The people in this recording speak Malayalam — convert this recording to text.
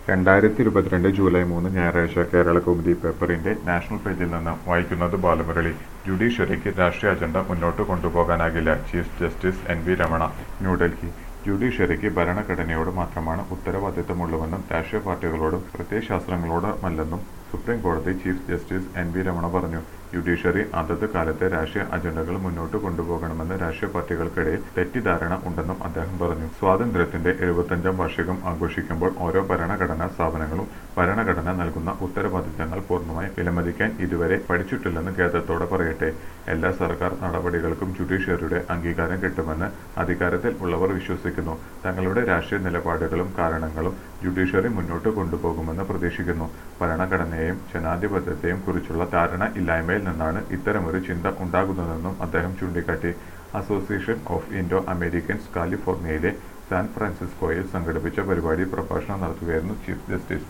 രണ്ടായിരത്തി ഇരുപത്തിരണ്ട് ജൂലൈ മൂന്ന് ഞായറാഴ്ച കേരള കൗമുദി പേപ്പറിന്റെ നാഷണൽ പേജിൽ നിന്ന് വായിക്കുന്നത് ബാലമുരളി ജുഡീഷ്യറിക്ക് രാഷ്ട്രീയ അജണ്ട മുന്നോട്ട് കൊണ്ടുപോകാനാകില്ല chief justice N V Ramana New Delhi ജുഡീഷ്യറിക്ക് ഭരണഘടനയോട് മാത്രമാണ് ഉത്തരവാദിത്തമുള്ളൂവെന്നും രാഷ്ട്രീയ പാർട്ടികളോടും പ്രത്യയശാസ്ത്രങ്ങളോടുമല്ലെന്നും സുപ്രീം കോടതി chief justice N V Ramana പറഞ്ഞു ജുഡീഷ്യറി അതത് കാലത്തെ രാഷ്ട്രീയ അജണ്ടകൾ മുന്നോട്ട് കൊണ്ടുപോകണമെന്ന് രാഷ്ട്രീയ പാർട്ടികൾക്കിടയിൽ തെറ്റിദ്ധാരണ ഉണ്ടെന്നും അദ്ദേഹം പറഞ്ഞു സ്വാതന്ത്ര്യത്തിന്റെ എഴുപത്തഞ്ചാം വാർഷികം ആഘോഷിക്കുമ്പോൾ ഓരോ ഭരണഘടനാ സ്ഥാപനങ്ങളും ഭരണഘടന നൽകുന്ന ഉത്തരവാദിത്തങ്ങൾ പൂർണ്ണമായി വിലമതിക്കാൻ ഇതുവരെ പഠിച്ചിട്ടില്ലെന്ന് ഖേദത്തോടെ പറയട്ടെ എല്ലാ സർക്കാർ നടപടികൾക്കും ജുഡീഷ്യറിയുടെ അംഗീകാരം കിട്ടുമെന്ന് അധികാരത്തിൽ ഉള്ളവർ വിശ്വസിക്കുന്നു തങ്ങളുടെ രാഷ്ട്രീയ നിലപാടുകളും കാരണങ്ങളും ജുഡീഷ്യറി മുന്നോട്ട് കൊണ്ടുപോകുമെന്ന് പ്രതീക്ഷിക്കുന്നു ഭരണഘടനയെയും ജനാധിപത്യത്തെയും കുറിച്ചുള്ള ധാരണ ഇല്ലായ്മയിൽ നിന്നാണ് ഇത്തരമൊരു ചിന്ത ഉണ്ടാകുന്നതെന്നും അദ്ദേഹം ചൂണ്ടിക്കാട്ടി അസോസിയേഷൻ ഓഫ് ഇൻഡോ അമേരിക്കൻസ് കാലിഫോർണിയയിലെ സാൻ ഫ്രാൻസിസ്കോയിൽ സംഘടിപ്പിച്ച പരിപാടി പ്രഭാഷണം നടത്തുകയായിരുന്നു ചീഫ് ജസ്റ്റിസ്